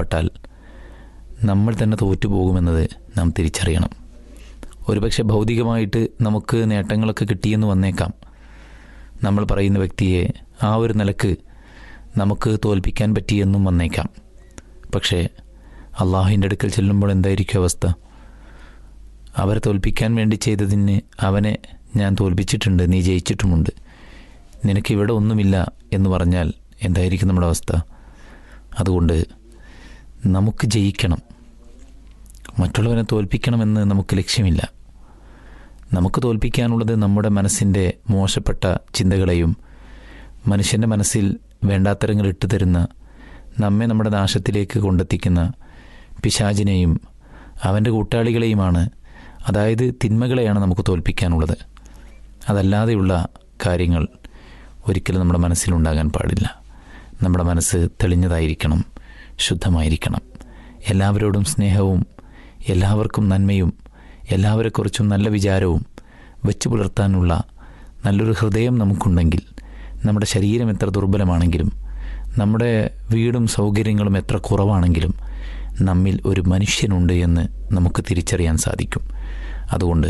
ഏർപ്പെട്ടാൽ നമ്മൾ തന്നെ തോറ്റുപോകുമെന്നത് നാം തിരിച്ചറിയണം ഒരുപക്ഷെ ഭൗതികമായിട്ട് നമുക്ക് നേട്ടങ്ങളൊക്കെ കിട്ടിയെന്ന് വന്നേക്കാം നമ്മൾ പറയുന്ന വ്യക്തിയെ ആ ഒരു നിലക്ക് നമുക്ക് തോൽപ്പിക്കാൻ പറ്റിയെന്നും വന്നേക്കാം പക്ഷേ അള്ളാഹുവിൻ്റെ അടുക്കൽ ചെല്ലുമ്പോൾ എന്തായിരിക്കും അവസ്ഥ അവരെ തോൽപ്പിക്കാൻ വേണ്ടി ചെയ്തതിന് അവനെ ഞാൻ തോൽപ്പിച്ചിട്ടുണ്ട് നീ ജയിച്ചിട്ടുമുണ്ട് നിനക്ക് ഇവിടെ ഒന്നുമില്ല എന്ന് പറഞ്ഞാൽ എന്തായിരിക്കും നമ്മുടെ അവസ്ഥ അതുകൊണ്ട് നമുക്ക് ജയിക്കണം മറ്റുള്ളവരെ തോൽപ്പിക്കണമെന്ന് നമുക്ക് ലക്ഷ്യമില്ല നമുക്ക് തോൽപ്പിക്കാനുള്ളത് നമ്മുടെ മനസ്സിൻ്റെ മോശപ്പെട്ട ചിന്തകളെയും മനുഷ്യൻ്റെ മനസ്സിൽ വേണ്ടാത്തരങ്ങൾ ഇട്ടു തരുന്ന നമ്മെ നമ്മുടെ നാശത്തിലേക്ക് കൊണ്ടെത്തിക്കുന്ന പിശാചിനെയും അവൻ്റെ കൂട്ടാളികളെയുമാണ് അതായത് തിന്മകളെയാണ് നമുക്ക് തോൽപ്പിക്കാനുള്ളത് അതല്ലാതെയുള്ള കാര്യങ്ങൾ ഒരിക്കലും നമ്മുടെ മനസ്സിലുണ്ടാകാൻ പാടില്ല നമ്മുടെ മനസ്സ് തെളിഞ്ഞതായിരിക്കണം ശുദ്ധമായിരിക്കണം എല്ലാവരോടും സ്നേഹവും എല്ലാവർക്കും നന്മയും എല്ലാവരെക്കുറിച്ചും നല്ല വിചാരവും വെച്ചു പുലർത്താനുള്ള നല്ലൊരു ഹൃദയം നമുക്കുണ്ടെങ്കിൽ നമ്മുടെ ശരീരം എത്ര ദുർബലമാണെങ്കിലും നമ്മുടെ വീടും സൗകര്യങ്ങളും എത്ര കുറവാണെങ്കിലും നമ്മിൽ ഒരു മനുഷ്യനുണ്ട് എന്ന് നമുക്ക് തിരിച്ചറിയാൻ സാധിക്കും അതുകൊണ്ട്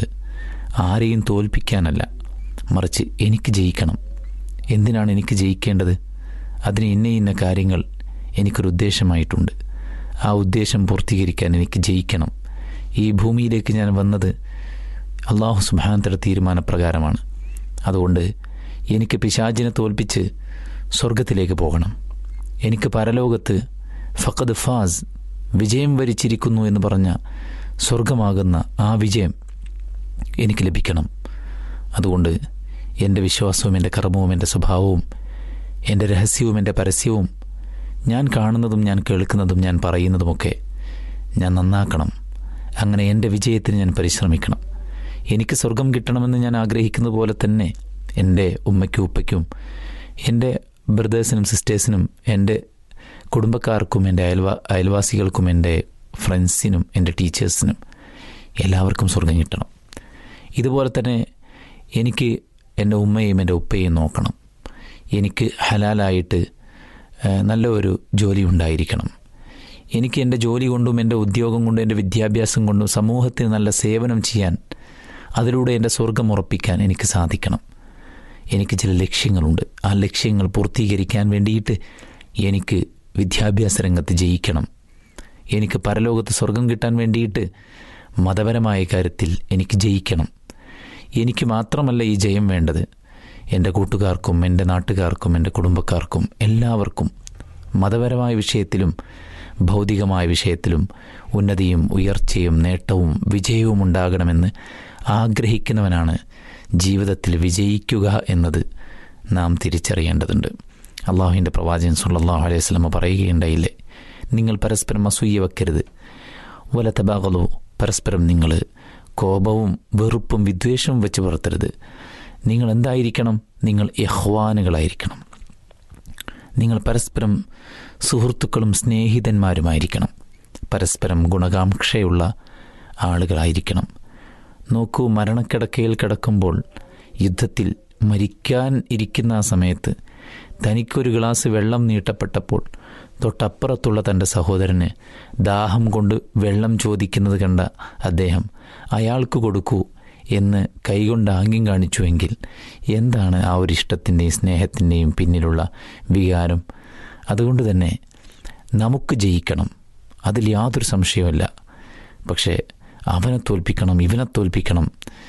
ആരെയും തോൽപ്പിക്കാനല്ല മറിച്ച് എനിക്ക് ജയിക്കണം എന്തിനാണ് എനിക്ക് ജയിക്കേണ്ടത് അതിന് ഇന്ന ഇന്ന കാര്യങ്ങൾ എനിക്കൊരു ഉദ്ദേശമായിട്ടുണ്ട് ആ ഉദ്ദേശം പൂർത്തീകരിക്കാൻ എനിക്ക് ജയിക്കണം ഈ ഭൂമിയിലേക്ക് ഞാൻ വന്നത് അള്ളാഹു സുബാന്തര തീരുമാനപ്രകാരമാണ് അതുകൊണ്ട് എനിക്ക് പിശാചിനെ തോൽപ്പിച്ച് സ്വർഗത്തിലേക്ക് പോകണം എനിക്ക് പരലോകത്ത് ഫഖദ് ഫാസ് വിജയം വരിച്ചിരിക്കുന്നു എന്ന് പറഞ്ഞ സ്വർഗമാകുന്ന ആ വിജയം എനിക്ക് ലഭിക്കണം അതുകൊണ്ട് എൻ്റെ വിശ്വാസവും എൻ്റെ കർമ്മവും എൻ്റെ സ്വഭാവവും എൻ്റെ രഹസ്യവും എൻ്റെ പരസ്യവും ഞാൻ കാണുന്നതും ഞാൻ കേൾക്കുന്നതും ഞാൻ പറയുന്നതുമൊക്കെ ഞാൻ നന്നാക്കണം അങ്ങനെ എൻ്റെ വിജയത്തിന് ഞാൻ പരിശ്രമിക്കണം എനിക്ക് സ്വർഗം കിട്ടണമെന്ന് ഞാൻ ആഗ്രഹിക്കുന്നത് പോലെ തന്നെ എൻ്റെ ഉമ്മയ്ക്കും ഉപ്പയ്ക്കും എൻ്റെ ബ്രദേഴ്സിനും സിസ്റ്റേഴ്സിനും എൻ്റെ കുടുംബക്കാർക്കും എൻ്റെ അയൽവാ അയൽവാസികൾക്കും എൻ്റെ ഫ്രണ്ട്സിനും എൻ്റെ ടീച്ചേഴ്സിനും എല്ലാവർക്കും സ്വർഗം കിട്ടണം ഇതുപോലെ തന്നെ എനിക്ക് എൻ്റെ ഉമ്മയും എൻ്റെ ഉപ്പയും നോക്കണം എനിക്ക് ഹലാലായിട്ട് നല്ല ഒരു ജോലി ഉണ്ടായിരിക്കണം എനിക്ക് എൻ്റെ ജോലി കൊണ്ടും എൻ്റെ ഉദ്യോഗം കൊണ്ടും എൻ്റെ വിദ്യാഭ്യാസം കൊണ്ടും സമൂഹത്തിന് നല്ല സേവനം ചെയ്യാൻ അതിലൂടെ എൻ്റെ സ്വർഗം ഉറപ്പിക്കാൻ എനിക്ക് സാധിക്കണം എനിക്ക് ചില ലക്ഷ്യങ്ങളുണ്ട് ആ ലക്ഷ്യങ്ങൾ പൂർത്തീകരിക്കാൻ വേണ്ടിയിട്ട് എനിക്ക് വിദ്യാഭ്യാസ രംഗത്ത് ജയിക്കണം എനിക്ക് പരലോകത്ത് സ്വർഗം കിട്ടാൻ വേണ്ടിയിട്ട് മതപരമായ കാര്യത്തിൽ എനിക്ക് ജയിക്കണം എനിക്ക് മാത്രമല്ല ഈ ജയം വേണ്ടത് എൻ്റെ കൂട്ടുകാർക്കും എൻ്റെ നാട്ടുകാർക്കും എൻ്റെ കുടുംബക്കാർക്കും എല്ലാവർക്കും മതപരമായ വിഷയത്തിലും ഭൗതികമായ വിഷയത്തിലും ഉന്നതിയും ഉയർച്ചയും നേട്ടവും വിജയവും ഉണ്ടാകണമെന്ന് ആഗ്രഹിക്കുന്നവനാണ് ജീവിതത്തിൽ വിജയിക്കുക എന്നത് നാം തിരിച്ചറിയേണ്ടതുണ്ട് അള്ളാഹുവിൻ്റെ പ്രവാചകൻ സുല്ലാഹു അലൈഹി സ്വലമ പറയുകയുണ്ടായില്ലേ നിങ്ങൾ പരസ്പരം അസൂയ വെക്കരുത് വല തബാകലോ പരസ്പരം നിങ്ങൾ കോപവും വെറുപ്പും വിദ്വേഷവും വെച്ച് പുറത്തരുത് നിങ്ങൾ എന്തായിരിക്കണം നിങ്ങൾ യഹ്വാനുകളായിരിക്കണം നിങ്ങൾ പരസ്പരം സുഹൃത്തുക്കളും സ്നേഹിതന്മാരുമായിരിക്കണം പരസ്പരം ഗുണകാംക്ഷയുള്ള ആളുകളായിരിക്കണം നോക്കൂ മരണക്കിടക്കയിൽ കിടക്കുമ്പോൾ യുദ്ധത്തിൽ മരിക്കാൻ ഇരിക്കുന്ന ആ സമയത്ത് തനിക്കൊരു ഗ്ലാസ് വെള്ളം നീട്ടപ്പെട്ടപ്പോൾ തൊട്ടപ്പുറത്തുള്ള തൻ്റെ സഹോദരന് ദാഹം കൊണ്ട് വെള്ളം ചോദിക്കുന്നത് കണ്ട അദ്ദേഹം അയാൾക്ക് കൊടുക്കൂ എന്ന് കൈകൊണ്ട് ആംഗ്യം കാണിച്ചുവെങ്കിൽ എന്താണ് ആ ഒരു ഇഷ്ടത്തിൻ്റെയും സ്നേഹത്തിൻ്റെയും പിന്നിലുള്ള വികാരം അതുകൊണ്ട് തന്നെ നമുക്ക് ജയിക്കണം അതിൽ യാതൊരു സംശയവുമില്ല പക്ഷേ അവനെ തോൽപ്പിക്കണം ഇവനെ തോൽപ്പിക്കണം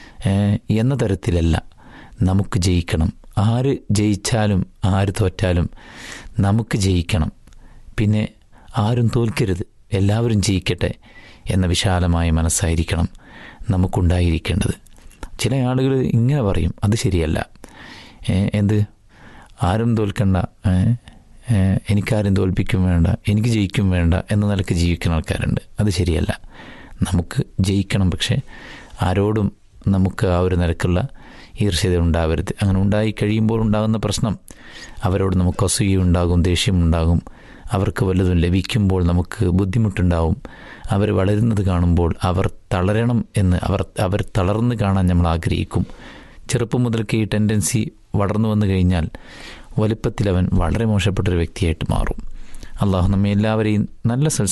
എന്ന തരത്തിലല്ല നമുക്ക് ജയിക്കണം ആര് ജയിച്ചാലും ആര് തോറ്റാലും നമുക്ക് ജയിക്കണം പിന്നെ ആരും തോൽക്കരുത് എല്ലാവരും ജയിക്കട്ടെ എന്ന വിശാലമായ മനസ്സായിരിക്കണം നമുക്കുണ്ടായിരിക്കേണ്ടത് ചില ആളുകൾ ഇങ്ങനെ പറയും അത് ശരിയല്ല എന്ത് ആരും തോൽക്കണ്ട എനിക്കാരും തോൽപ്പിക്കും വേണ്ട എനിക്ക് ജയിക്കും വേണ്ട എന്ന നിലക്ക് ജീവിക്കുന്ന ആൾക്കാരുണ്ട് അത് ശരിയല്ല നമുക്ക് ജയിക്കണം പക്ഷേ ആരോടും നമുക്ക് ആ ഒരു നിലക്കുള്ള ഈർഷ്യത ഉണ്ടാവരുത് അങ്ങനെ ഉണ്ടായി കഴിയുമ്പോൾ ഉണ്ടാകുന്ന പ്രശ്നം അവരോട് നമുക്ക് അസൂയ ഉണ്ടാകും ദേഷ്യമുണ്ടാകും അവർക്ക് വല്ലതും ലഭിക്കുമ്പോൾ നമുക്ക് ബുദ്ധിമുട്ടുണ്ടാവും അവർ വളരുന്നത് കാണുമ്പോൾ അവർ തളരണം എന്ന് അവർ അവർ തളർന്ന് കാണാൻ നമ്മൾ ആഗ്രഹിക്കും ചെറുപ്പം മുതൽക്ക് ഈ ടെൻഡൻസി വളർന്നു വന്നു കഴിഞ്ഞാൽ വലുപ്പത്തിൽ അവൻ വളരെ മോശപ്പെട്ടൊരു വ്യക്തിയായിട്ട് മാറും അള്ളാഹു നമ്മെ എല്ലാവരെയും നല്ല